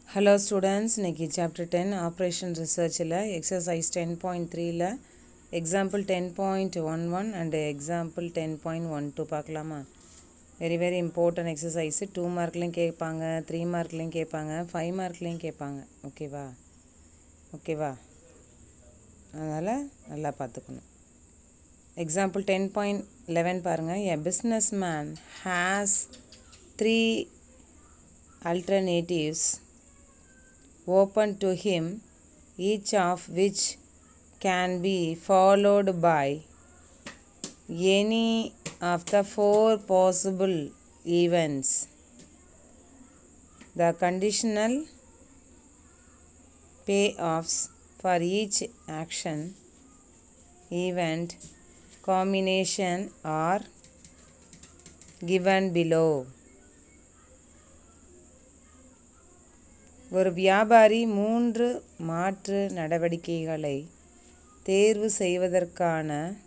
Hello students இன்னைக்கு chapter ten operation ரிசர்ச்சில் exercise ten point த்ரீல example ten point one one and example ten point one two பார்க்கலாமா very very important exercise two மார்க்லேயும் கேட்பாங்க three மார்க்லேயும் கேட்பாங்க five மார்க்லேயும் கேட்பாங்க ஓகேவா ஓகேவா அதனால் நல்லா பார்த்துக்கணும் எக்ஸாம்பிள் டென் பாயிண்ட் லெவன் பாருங்கள் a businessman has three alternatives open to him, each of which can be followed by any of the four possible events. The conditional payoffs for each action event combination are given below. ஒரு வியாபாரி மூன்று மாற்று நடவடிக்கைகளை தேர்வு செய்வதற்கான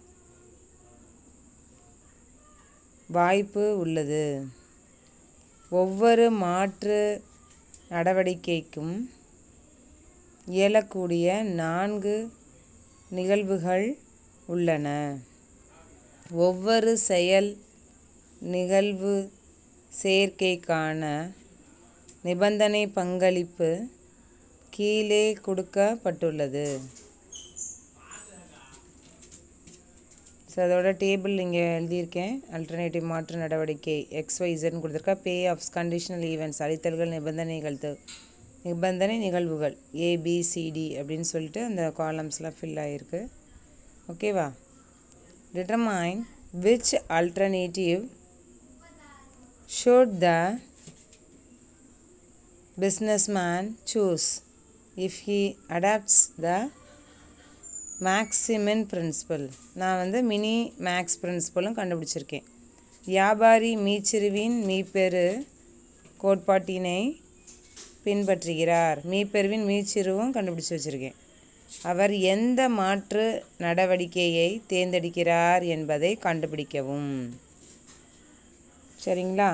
வாய்ப்பு உள்ளது ஒவ்வொரு மாற்று நடவடிக்கைக்கும் இயலக்கூடிய நான்கு நிகழ்வுகள் உள்ளன ஒவ்வொரு செயல் நிகழ்வு சேர்க்கைக்கான நிபந்தனை பங்களிப்பு கீழே கொடுக்கப்பட்டுள்ளது ஸோ அதோட டேபிள் இங்கே எழுதியிருக்கேன் அல்டர்னேட்டிவ் மாற்று நடவடிக்கை எக்ஸ் ஒய் இசட்னு கொடுத்துருக்கா பே ஆஃப்ஸ் கண்டிஷனல் ஈவெண்ட்ஸ் அளித்தல்கள் நிபந்தனைகள் த- நிபந்தனை நிகழ்வுகள் ஏபிசிடி அப்படின்னு சொல்லிட்டு அந்த காலம்ஸ்லாம் ஃபில் ஆகிருக்கு ஓகேவா determine which alternative should the businessman choose if he adapts the maximin principle நான் வந்து மினி மேக்ஸ் பிரின்சிபலும் கண்டுபிடிச்சிருக்கேன் வியாபாரி மீச்சிறுவின் மீப்பெரு கோட்பாட்டினை பின்பற்றுகிறார் மீப்பெருவின் மீச்சிறுவும் கண்டுபிடிச்சி வச்சுருக்கேன் அவர் எந்த மாற்று நடவடிக்கையை தேர்ந்தெடுக்கிறார் என்பதை கண்டுபிடிக்கவும் சரிங்களா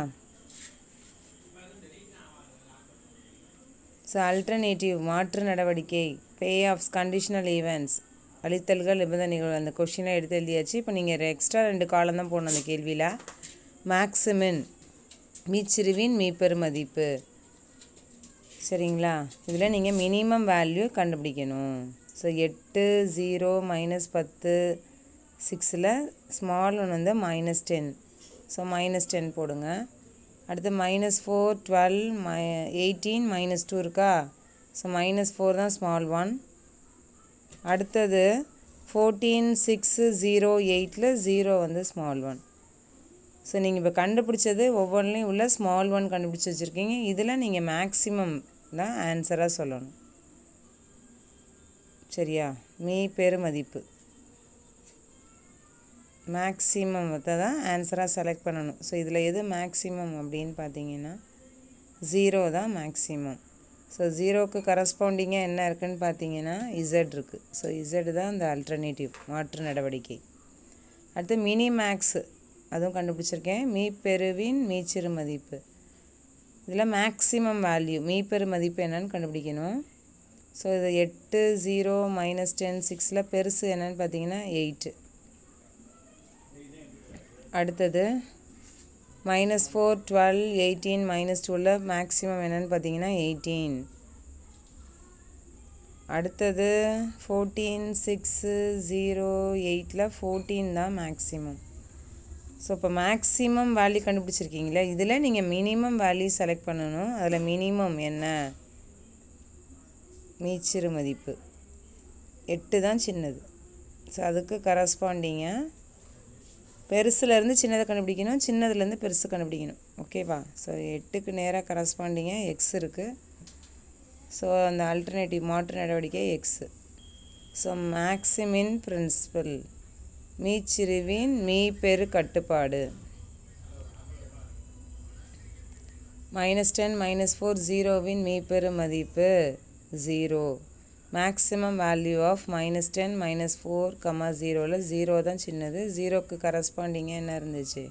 ஸோ அல்டர்னேட்டிவ் மாற்று நடவடிக்கை பே ஆஃப்ஸ் கண்டிஷனல் ஈவெண்ட்ஸ் அளித்தல்கள் நிபந்தனைகள் அந்த கொஷினை எடுத்து எழுதியாச்சு இப்போ நீங்கள் எக்ஸ்ட்ரா ரெண்டு காலம் தான் போடணும் அந்த கேள்வியில் மேக்ஸிமின் மீச்சிறுவின் மீப்பெரு மதிப்பு சரிங்களா இதில் நீங்கள் மினிமம் வேல்யூ கண்டுபிடிக்கணும் ஸோ எட்டு ஜீரோ மைனஸ் பத்து சிக்ஸில் ஸ்மால் ஒன் வந்து minus ten so minus ten போடுங்க அடுத்து மைனஸ் ஃபோர் டுவெல் மை எயிட்டீன் மைனஸ் டூ இருக்கா ஸோ மைனஸ் ஃபோர் தான் ஸ்மால் ஒன் அடுத்தது ஃபோர்டீன் சிக்ஸு ஜீரோ எயிட்டில் ஜீரோ வந்து ஸ்மால் ஒன் ஸோ நீங்கள் இப்போ கண்டுபிடிச்சது ஒவ்வொன்றிலையும் உள்ள ஸ்மால் ஒன் கண்டுபிடிச்சி வச்சுருக்கீங்க இதில் நீங்கள் மேக்ஸிமம் தான் ஆன்சராக சொல்லணும் சரியா மீ பெரு மதிப்பு மேக்ஸிமத்தை தான் ஆன்சராக செலக்ட் பண்ணணும் ஸோ இதில் எது மேக்ஸிமம் அப்படின்னு பார்த்தீங்கன்னா ஜீரோ தான் மேக்ஸிமம் ஸோ ஜீரோக்கு கரஸ்பாண்டிங்காக என்ன இருக்குன்னு பார்த்தீங்கன்னா இசட் இருக்குது ஸோ இசட் தான் இந்த அல்டர்னேட்டிவ் மாற்று நடவடிக்கை அடுத்து மினி மேக்ஸு அதுவும் கண்டுபிடிச்சிருக்கேன் மீப்பெருவின் மீச்சிறு மதிப்பு இதில் மேக்ஸிமம் வேல்யூ மீப்பெரு மதிப்பு என்னன்னு கண்டுபிடிக்கணும் ஸோ இது எட்டு ஜீரோ மைனஸ் டென் சிக்ஸில் பெருசு என்னன்னு பார்த்தீங்கன்னா எயிட்டு அடுத்தது minus four twelve eighteen minus டூவில் மேக்ஸிமம் என்னன்னு பார்த்தீங்கன்னா எயிட்டீன் அடுத்தது ஃபோர்டீன் சிக்ஸு ஜீரோ எயிட்டில் ஃபோர்டீன் தான் மேக்ஸிமம் ஸோ இப்போ மேக்ஸிமம் வேல்யூ கண்டுபிடிச்சிருக்கீங்களா இதில் நீங்கள் மினிமம் வேல்யூ செலக்ட் பண்ணணும் அதில் மினிமம் என்ன மீச்சிறு மதிப்பு எட்டு தான் சின்னது ஸோ அதுக்கு கரஸ்பாண்டிங்காக பெருசுலேருந்து சின்னதை கண்டுபிடிக்கணும் சின்னதுலேருந்து பெருசு கண்டுபிடிக்கணும் ஓகேவா ஸோ எட்டுக்கு நேராக கரஸ்பாண்டிங்காக எக்ஸ் இருக்குது ஸோ அந்த ஆல்டர்னேட்டிவ் மாற்று நடவடிக்கை எக்ஸு ஸோ மேக்ஸிமின் பிரின்சிபல் மீச்சிறுவின் மீ பெரு கட்டுப்பாடு மைனஸ் டென் மைனஸ் ஃபோர் ஜீரோவின் மீ பெரு மதிப்பு zero maximum value of minus ten minus four comma ஜீரோவில் ஜீரோ தான் சின்னது ஜீரோக்கு கரஸ்பாண்டிங்காக என்ன இருந்துச்சு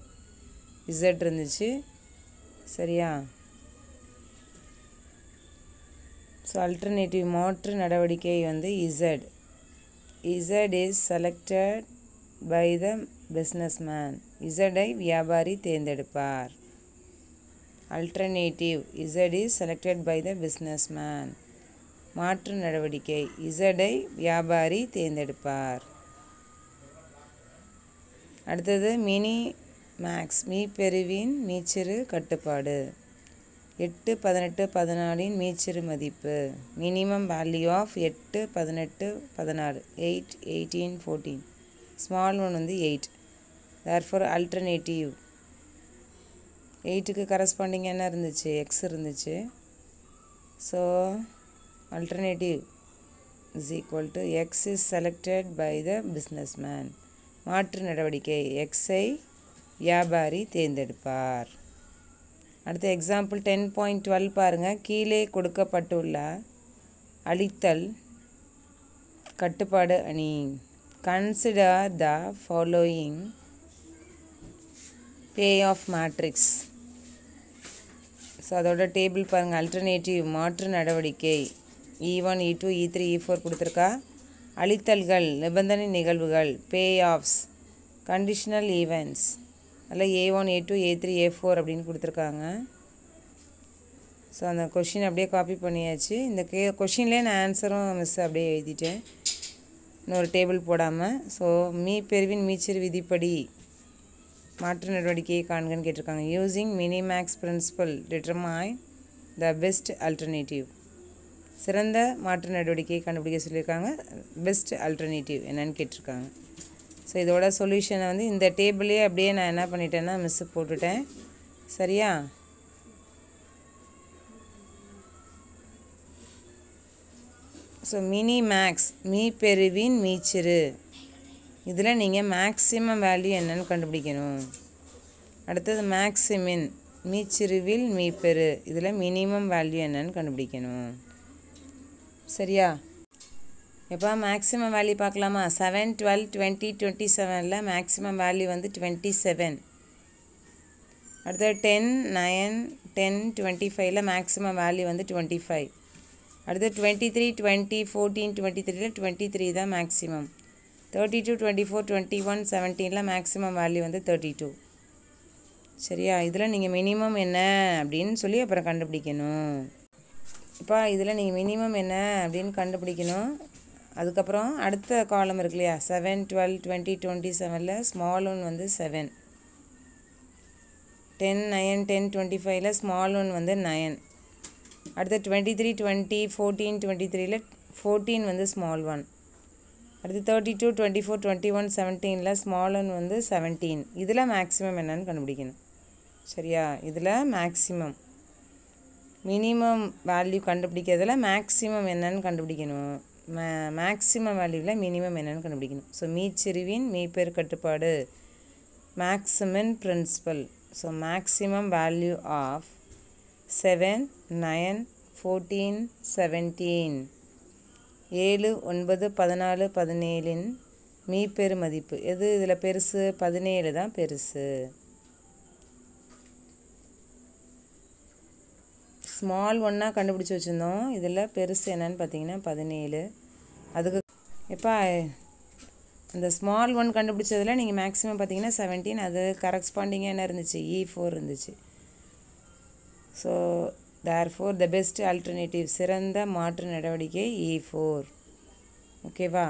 இசட் இருந்துச்சு சரியா ஸோ அல்டர்னேட்டிவ் மாற்று நடவடிக்கை வந்து Z Z is selected by the businessman இசடை வியாபாரி தேர்ந்தெடுப்பார் alternative Z is selected by the businessman மாற்று நடவடிக்கை இசடை வியாபாரி தேர்ந்தெடுப்பார் அடுத்தது மினி மேக்ஸ் மீ பெருவின் மீச்சிறு கட்டுப்பாடு எட்டு பதினெட்டு பதினாலின் மீச்சிறு மதிப்பு மினிமம் வேல்யூ ஆஃப் எட்டு பதினெட்டு பதினாலு eight eighteen fourteen small one வந்து எயிட் தேர்ஃபார் அல்டர்னேட்டிவ் எயிட்டுக்கு கரஸ்பாண்டிங் என்ன இருந்துச்சு எக்ஸ் இருந்துச்சு so alternative is equal to X is selected by the businessman மாற்று நடவடிக்கை எக்ஸை வியாபாரி தேர்ந்தெடுப்பார் அடுத்த எக்ஸாம்பிள் டென் பாயிண்ட் டுவெல் பாருங்கள் கீழே கொடுக்கப்பட்டுள்ள அழித்தல் கட்டுப்பாடு அணி consider the following payoff matrix so அதோட டேபிள் பாருங்கள் அல்டர்னேட்டிவ் மாற்று நடவடிக்கை E one E two E three E four கொடுத்துருக்கா அழித்தல்கள் நிபந்தனை நிகழ்வுகள் பே ஆஃப்ஸ் கண்டிஷனல் ஈவெண்ட்ஸ் அதில் A one A two A three A four அப்படின்னு கொடுத்துருக்காங்க ஸோ அந்த கொஷின் அப்படியே காப்பி பண்ணியாச்சு இந்த கே கொஷின்லேயே நான் ஆன்சரும் மிஸ் அப்படியே எழுதிட்டேன் இன்னொரு டேபிள் போடாமல் ஸோ மீ பெருவின் மீச்சிறு விதிப்படி மாற்று நடவடிக்கையை காண்கன்னு கேட்டிருக்காங்க using minimax principle determine the best alternative சிறந்த மாற்று நடவடிக்கையை கண்டுபிடிக்க சொல்லியிருக்காங்க பெஸ்ட் அல்டர்னேட்டிவ் என்னன்னு கேட்டிருக்காங்க ஸோ இதோட சொல்யூஷனை வந்து இந்த டேபிளே அப்படியே நான் என்ன பண்ணிட்டேன்னா மிஸ்ஸு போட்டுட்டேன் சரியா ஸோ மினி மேக்ஸ் மீ பெருவின் மீச்சிறு இதில் நீங்கள் மேக்ஸிமம் வேல்யூ என்னன்னு கண்டுபிடிக்கணும் அடுத்தது மேக்ஸிமின் மீச்சிறுவில் மீப்பெரு இதில் மினிமம் வேல்யூ என்னன்னு கண்டுபிடிக்கணும் சரியா எப்போ மேக்ஸிமம் வேல்யூ பார்க்கலாமா செவன் டுவெல் டுவெண்ட்டி டுவெண்ட்டி செவனில் மேக்ஸிமம் வேல்யூ வந்து டுவெண்ட்டி செவன் அடுத்தது டென் நயன் டென் டுவெண்ட்டி ஃபைவ்ல மேக்ஸிமம் வேல்யூ வந்து டுவெண்ட்டி ஃபைவ் அடுத்து twenty three twenty fourteen twenty த்ரீல டுவெண்ட்டி த்ரீ தான் maximum thirty two twenty four twenty one செவன்டீனில் மேக்ஸிமம் வேல்யூ வந்து தேர்ட்டி டூ சரியா இதில் நீங்கள் மினிமம் என்ன அப்படின்னு சொல்லி அப்புறம் கண்டுபிடிக்கணும் இப்போ இதில் நீங்கள் மினிமம் என்ன அப்படின்னு கண்டுபிடிக்கணும் அதுக்கப்புறம் அடுத்த காலம் இருக்கு இல்லையா செவன் டுவெல் டுவெண்ட்டி டுவெண்ட்டி செவனில் ஸ்மால் ஒன் வந்து seven ten nine ten twenty ஃபைவ்ல ஸ்மால் ஒன் வந்து நயன் அடுத்து twenty three twenty fourteen twenty த்ரீல ஃபோர்டீன் வந்து ஸ்மால் ஒன் அடுத்து thirty two twenty four twenty one செவன்டீனில் ஸ்மால் ஒன் வந்து செவன்டீன் இதில் மேக்ஸிமம் என்னன்னு கண்டுபிடிக்கணும் சரியா இதில் மேக்ஸிமம் மினிமம் வேல்யூ கண்டுபிடிக்கிறதுல மேக்ஸிமம் என்னன்னு கண்டுபிடிக்கணும் மே மேக்ஸிமம் வேல்யூவில் மினிமம் என்னன்னு கண்டுபிடிக்கணும் ஸோ மீச்சிறுவின் மீப்பெரு கட்டுப்பாடு maximin principle so maximum value of seven nine fourteen seventeen ஏழு ஒன்பது பதினாலு பதினேழின் மீப்பெரு மதிப்பு எது இதில் பெருசு பதினேழு தான் பெருசு ஸ்மால் ஒன்னாக கண்டுபிடிச்சி வச்சுருந்தோம் இதில் பெருசு என்னன்னு பார்த்தீங்கன்னா பதினேழு அதுக்கு எப்போ அந்த ஸ்மால் ஒன் கண்டுபிடிச்சதில் நீங்கள் மேக்ஸிமம் பார்த்தீங்கன்னா செவன்டீன் அது கரஸ்பாண்டிங்காக என்ன இருந்துச்சு இ ஃபோர் இருந்துச்சு so therefore the best alternative சிறந்த மாற்று நடவடிக்கை இ ஃபோர் ஓகேவா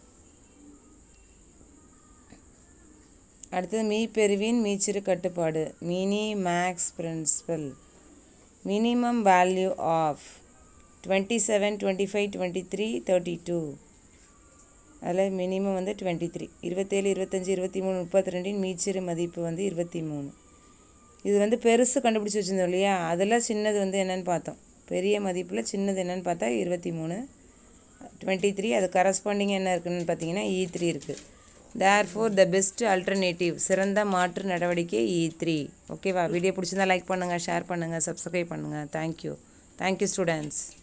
அடுத்தது மீ பெருவின் மீச்சிறு கட்டுப்பாடு minimax principle minimum value of twenty seven twenty five twenty three thirty two அதில் மினிமம் வந்து டுவெண்ட்டி த்ரீ இருபத்தேழு இருபத்தஞ்சி இருபத்தி மூணு முப்பத்தி ரெண்டின் மீச்சிறு மதிப்பு வந்து இருபத்தி மூணு இது வந்து பெருசு கண்டுபிடிச்சி வச்சுருந்தோம் இல்லையா அதில் சின்னது வந்து என்னென்னு பார்த்தோம் பெரிய மதிப்பில் சின்னது என்னென்னு பார்த்தா இருபத்தி மூணு டுவெண்ட்டி த்ரீ அது கரஸ்பாண்டிங் என்ன இருக்குன்னு பார்த்தீங்கன்னா இ த்ரீ இருக்குது therefore the best alternative சிறந்த மாற்று நடவடிக்கை இ த்ரீ ஓகேவா வீடியோ பிடிச்சிருந்தா லைக் பண்ணுங்கள் ஷேர் பண்ணுங்கள் சப்ஸ்கிரைப் பண்ணுங்கள் தேங்க்யூ தேங்க்யூ ஸ்டூடெண்ட்ஸ்